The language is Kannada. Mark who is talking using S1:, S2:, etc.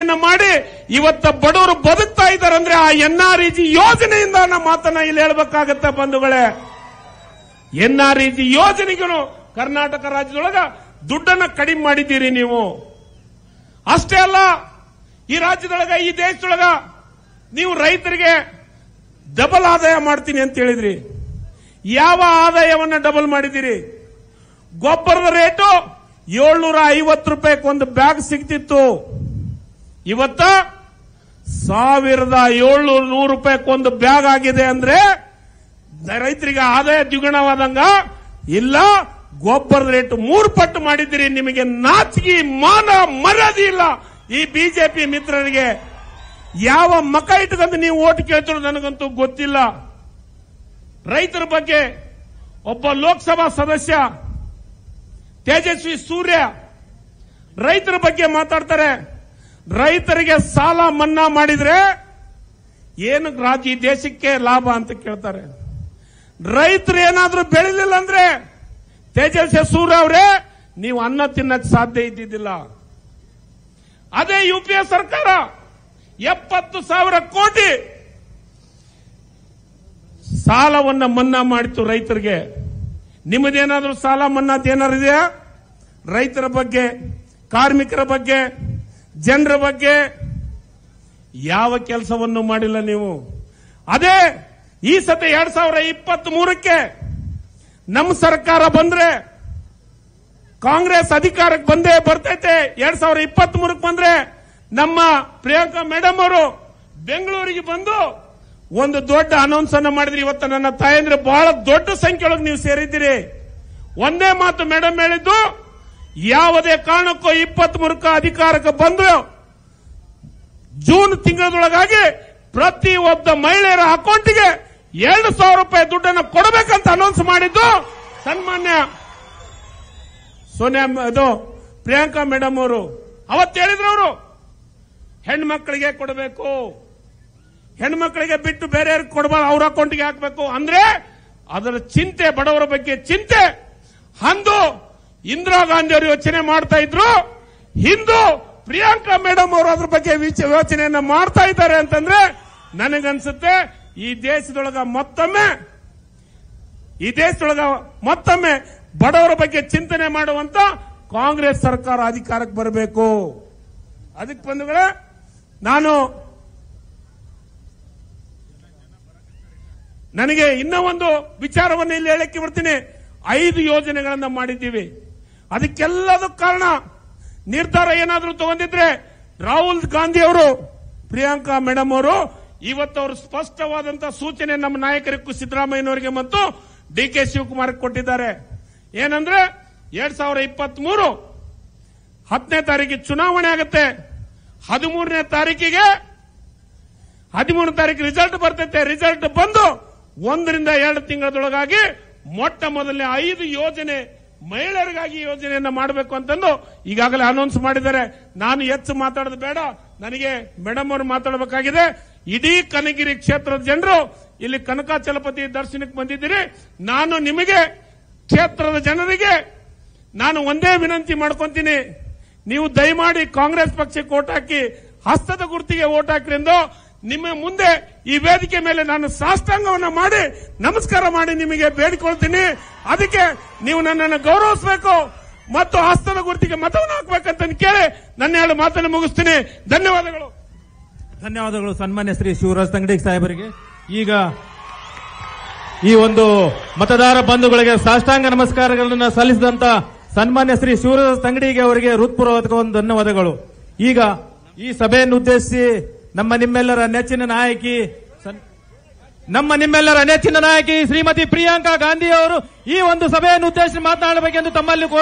S1: ಯೋಜನೆಯನ್ನ ಮಾಡಿ ಇವತ್ತ ಬಡವರು ಬದುಕ್ತಾ ಇದ್ದಾರೆ ಅಂದ್ರೆ ಆ ಎನ್ ಆರ್ ಇ ಜಿ ಯೋಜನೆಯಿಂದ ನಮ್ಮ ಮಾತನ್ನ ಇಲ್ಲಿ ಹೇಳ್ಬೇಕಾಗತ್ತೆ ಬಂಧುಗಳೇ ಎನ್ ಆರ್ ಇ ಜಿ ಯೋಜನೆಗೂ ಕರ್ನಾಟಕ ರಾಜ್ಯದೊಳಗ ದುಡ್ಡನ್ನ ಕಡಿಮೆ ಮಾಡಿದ್ದೀರಿ ನೀವು ಅಷ್ಟೇ ಅಲ್ಲ ಈ ರಾಜ್ಯದೊಳಗ ಈ ದೇಶದೊಳಗ ನೀವು ರೈತರಿಗೆ ಡಬಲ್ ಆದಾಯ ಮಾಡ್ತೀನಿ ಅಂತ ಹೇಳಿದ್ರಿ ಯಾವ ಆದಾಯವನ್ನ ಡಬಲ್ ಮಾಡಿದ್ದೀರಿ ಗೊಬ್ಬರದ ರೇಟು ಏಳ್ನೂರ ಐವತ್ತು ರೂಪಾಯಿಗೆ ಒಂದು ಬ್ಯಾಗ್ ಸಿಗ್ತಿತ್ತು ಇವತ್ತ ಸಾವಿರದ ಏಳ್ನೂರ ನೂರು ರೂಪಾಯಿಗೆ ಒಂದು ಬ್ಯಾಗ್ ಆಗಿದೆ ಅಂದ್ರೆ ರೈತರಿಗೆ ಆದಾಯ ದ್ವಿಗುಣವಾದಂಗ ಇಲ್ಲ ಗೊಬ್ಬರದ ರೇಟ್ ಮೂರು ಪಟ್ಟು ಮಾಡಿದ್ದೀರಿ ನಿಮಗೆ ನಾಚಿಕೆ ಮಾನ ಮರ್ಯಾದೆ ಇಲ್ಲ ಈ ಬಿಜೆಪಿ ಮಿತ್ರರಿಗೆ ಯಾವ ಮಕ ಇಟ್ಕೊಂಡು ನೀವು ಓಟ್ ಕೇಳ್ತಿರೋ ನನಗಂತೂ ಗೊತ್ತಿಲ್ಲ ರೈತರ ಬಗ್ಗೆ ಒಬ್ಬ ಲೋಕಸಭಾ ಸದಸ್ಯ ತೇಜಸ್ವಿ ಸೂರ್ಯ ರೈತರ ಬಗ್ಗೆ ಮಾತಾಡ್ತಾರೆ ರೈತರಿಗೆ ಸಾಲ ಮನ್ನಾ ಮಾಡಿದ್ರೆ ಏನು ರಾಜ್ಯ ಈ ದೇಶಕ್ಕೆ ಲಾಭ ಅಂತ ಕೇಳ್ತಾರೆ ರೈತರು ಏನಾದ್ರೂ ಬೆಳಿಲಿಲ್ಲ ಅಂದ್ರೆ ತೇಜಸ್ವಿ ಸೂರ್ಯ ಅವರೇ ನೀವು ಅನ್ನ ತಿನ್ನಕ್ ಸಾಧ್ಯ ಇದ್ದಿದ್ದಿಲ್ಲ ಅದೇ ಯು ಪಿ ಎ ಸರ್ಕಾರ ಎಪ್ಪತ್ತು ಸಾವಿರ ಕೋಟಿ ಸಾಲವನ್ನ ಮನ್ನಾ ಮಾಡಿತು ರೈತರಿಗೆ ನಿಮ್ಮದೇನಾದ್ರೂ ಸಾಲ ಮನ್ನಾದ ಏನಾರು ಇದೆಯಾ ರೈತರ ಬಗ್ಗೆ ಕಾರ್ಮಿಕರ ಬಗ್ಗೆ ಜನರ ಬಗ್ಗೆ ಯಾವ ಕೆಲಸವನ್ನು ಮಾಡಿಲ್ಲ ನೀವು ಅದೇ ಈ ಸತಿ ಎರಡ್ ಸಾವಿರ ಇಪ್ಪತ್ತ್ ಮೂರಕ್ಕೆ ನಮ್ಮ ಸರ್ಕಾರ ಬಂದ್ರೆ ಕಾಂಗ್ರೆಸ್ ಅಧಿಕಾರಕ್ಕೆ ಬಂದೇ ಬರ್ತೈತೆ ಎರಡ್ ಸಾವಿರ ಇಪ್ಪತ್ತ್ ಮೂರಕ್ಕೆ ಬಂದ್ರೆ ನಮ್ಮ ಪ್ರಿಯಾಂಕಾ ಮೇಡಮ್ ಅವರು ಬೆಂಗಳೂರಿಗೆ ಬಂದು ಒಂದು ದೊಡ್ಡ ಅನೌನ್ಸ್ ಅನ್ನ ಮಾಡಿದ್ರಿ ಇವತ್ತು ನನ್ನ ತಾಯಂದ್ರೆ ಬಹಳ ದೊಡ್ಡ ಸಂಖ್ಯೆಯೊಳಗೆ ನೀವು ಸೇರಿದ್ದೀರಿ ಒಂದೇ ಮಾತು ಮೇಡಮ್ ಹೇಳಿದ್ದು ಯಾವುದೇ ಕಾರಣಕ್ಕೂ ಇಪ್ಪತ್ತ್ ಮೂರಕ್ಕೆ ಅಧಿಕಾರಕ್ಕೆ ಬಂದು ಜೂನ್ ತಿಂಗಳದೊಳಗಾಗಿ ಪ್ರತಿ ಒಬ್ಬ ಮಹಿಳೆಯರ ಅಕೌಂಟ್ಗೆ ಎರಡು ಸಾವಿರ ರೂಪಾಯಿ ದುಡ್ಡನ್ನು ಕೊಡಬೇಕಂತ ಅನೌನ್ಸ್ ಮಾಡಿದ್ದು ಸನ್ಮಾನ್ಯ ಸೋನಿಯಾ ಮ- ಅದು ಪ್ರಿಯಾಂಕಾ ಮೇಡಮ್ ಅವರು ಅವತ್ತು ಹೇಳಿದ್ರು ಅವರು ಹೆಣ್ಮಕ್ಳಿಗೆ ಕೊಡಬೇಕು ಹೆಣ್ಮಕ್ಳಿಗೆ ಬಿಟ್ಟು ಬೇರೆಯವ್ರಿಗೆ ಕೊಡಬಾರ್ದು ಅವ್ರ ಅಕೌಂಟ್ಗೆ ಹಾಕಬೇಕು ಅಂದ್ರೆ ಅದರ ಚಿಂತೆ ಬಡವರ ಬಗ್ಗೆ ಚಿಂತೆ ಅಂದು ಇಂದಿರಾ ಗಾಂಧಿ ಅವರು ಯೋಚನೆ ಮಾಡ್ತಾ ಇದ್ರು ಹಿಂದೂ ಪ್ರಿಯಾಂಕಾ ಮೇಡಮ್ ಅವರು ಅದ್ರ ಬಗ್ಗೆ ವಿಚ- ಯೋಚನೆಯನ್ನ ಮಾಡ್ತಾ ಇದ್ದಾರೆ ಅಂತಂದ್ರೆ ನನಗನ್ಸುತ್ತೆ ಈ ದೇಶದೊಳಗ ಮತ್ತೊಮ್ಮೆ ಈ ದೇಶದೊಳಗ ಮತ್ತೊಮ್ಮೆ ಬಡವರ ಬಗ್ಗೆ ಚಿಂತನೆ ಮಾಡುವಂತ ಕಾಂಗ್ರೆಸ್ ಸರ್ಕಾರ ಅಧಿಕಾರಕ್ಕೆ ಬರಬೇಕು ಅದಕ್ಕೆ ಬಂಧುಗಳೇ ನಾನು ನನಗೆ ಇನ್ನೂ ಒಂದು ವಿಚಾರವನ್ನು ಇಲ್ಲಿ ಹೇಳಕ್ಕೆ ಬರ್ತೀನಿ ಐದು ಯೋಜನೆಗಳನ್ನ ಮಾಡಿದ್ದೀವಿ ಅದಕ್ಕೆಲ್ಲದಕ್ಕೆ ಕಾರಣ ನಿರ್ಧಾರ ಏನಾದರೂ ತಗೊಂಡಿದ್ರೆ ರಾಹುಲ್ ಗಾಂಧಿ ಅವರು ಪ್ರಿಯಾಂಕಾ ಮೇಡಮ್ ಅವರು ಇವತ್ತು ಅವರು ಸ್ಪಷ್ಟವಾದಂತಹ ಸೂಚನೆ ನಮ್ಮ ನಾಯಕರಿಗೂ ಸಿದ್ದರಾಮಯ್ಯನವರಿಗೆ ಮತ್ತು ಡಿ ಕೆ ಶಿವಕುಮಾರ್ ಕೊಟ್ಟಿದ್ದಾರೆ ಏನಂದ್ರೆ ಎರಡ್ ಸಾವಿರದ ಇಪ್ಪತ್ತ್ ಮೂರು ಹತ್ತನೇ ತಾರೀಕಿಗೆ ಚುನಾವಣೆ ಆಗುತ್ತೆ ಹದಿಮೂರನೇ ತಾರೀಕಿಗೆ ಹದಿಮೂರು ತಾರೀಕು ರಿಸಲ್ಟ್ ಬರ್ತೈತೆ ರಿಸಲ್ಟ್ ಬಂದು ಒಂದರಿಂದ ಎರಡು ತಿಂಗಳದೊಳಗಾಗಿ ಮೊಟ್ಟ ಮೊದಲನೇ ಐದು ಯೋಜನೆ ಮಹಿಳೆಯರಿಗಾಗಿ ಯೋಜನೆಯನ್ನ ಮಾಡಬೇಕು ಅಂತಂದು ಈಗಾಗಲೇ ಅನೌನ್ಸ್ ಮಾಡಿದ್ದಾರೆ ನಾನು ಹೆಚ್ಚು ಮಾತಾಡೋದು ಬೇಡ ನನಗೆ ಮೇಡಮ್ ಅವರು ಮಾತಾಡಬೇಕಾಗಿದೆ ಇಡೀ ಕನಗಿರಿ ಕ್ಷೇತ್ರದ ಜನರು ಇಲ್ಲಿ ಕನಕಾಚಲಪತಿ ದರ್ಶನಕ್ಕೆ ಬಂದಿದ್ದೀರಿ ನಾನು ನಿಮಗೆ ಕ್ಷೇತ್ರದ ಜನರಿಗೆ ನಾನು ಒಂದೇ ವಿನಂತಿ ಮಾಡ್ಕೊಂತೀನಿ ನೀವು ದಯಮಾಡಿ ಕಾಂಗ್ರೆಸ್ ಪಕ್ಷಕ್ಕೆ ಓಟ್ ಹಾಕಿ ಹಸ್ತದ ಗುರುತಿಗೆ ಓಟ್ ಹಾಕ್ರಿ ಎಂದು ನಿಮ್ಮ ಮುಂದೆ ಈ ವೇದಿಕೆ ಮೇಲೆ ನಾನು ಸಾಷ್ಟಾಂಗವನ್ನ ಮಾಡಿ ನಮಸ್ಕಾರ ಮಾಡಿ ನಿಮಗೆ ಬೇಡಿಕೊಳ್ತೀನಿ ಅದಕ್ಕೆ ನೀವು ನನ್ನನ್ನು ಗೌರವಿಸಬೇಕು ಮತ್ತು ಹಸ್ತದ ಗುರುತಿಗೆ ಮತವನ್ನು ಹಾಕಬೇಕಂತ ಕೇಳಿ ನನ್ನ ಎರಡು ಮಾತನ್ನು ಮುಗಿಸ್ತೀನಿ ಧನ್ಯವಾದಗಳು
S2: ಧನ್ಯವಾದಗಳು ಸನ್ಮಾನ್ಯ ಶ್ರೀ ಶಿವರಾಜ್ ತಂಗಡಿ ಸಾಹೇಬರಿಗೆ ಈಗ ಈ ಒಂದು ಮತದಾರ ಬಂಧುಗಳಿಗೆ ಸಾಷ್ಟಾಂಗ ನಮಸ್ಕಾರಗಳನ್ನ ಸಲ್ಲಿಸಿದಂತ ಸನ್ಮಾನ್ಯ ಶ್ರೀ ಶಿವರಾಜ್ ತಂಗಡಿಗೆ ಅವರಿಗೆ ಹೃತ್ಪೂರ್ವಕ ಒಂದು ಧನ್ಯವಾದಗಳು ಈಗ ಈ ಸಭೆಯನ್ನು ಉದ್ದೇಶಿಸಿ ನಮ್ಮ ನಿಮ್ಮೆಲ್ಲರ ನೆಚ್ಚಿನ ನಾಯಕಿ ಸನ್- ನಮ್ಮ ನಿಮ್ಮೆಲ್ಲರ ನೆಚ್ಚಿನ ನಾಯಕಿ ಶ್ರೀಮತಿ ಪ್ರಿಯಾಂಕಾ ಗಾಂಧಿ ಅವರು ಈ ಒಂದು ಸಭೆಯನ್ನು ಉದ್ದೇಶಿಸಿ ಮಾತನಾಡಬೇಕೆಂದು ತಮ್ಮಲ್ಲಿ ಕೋರು-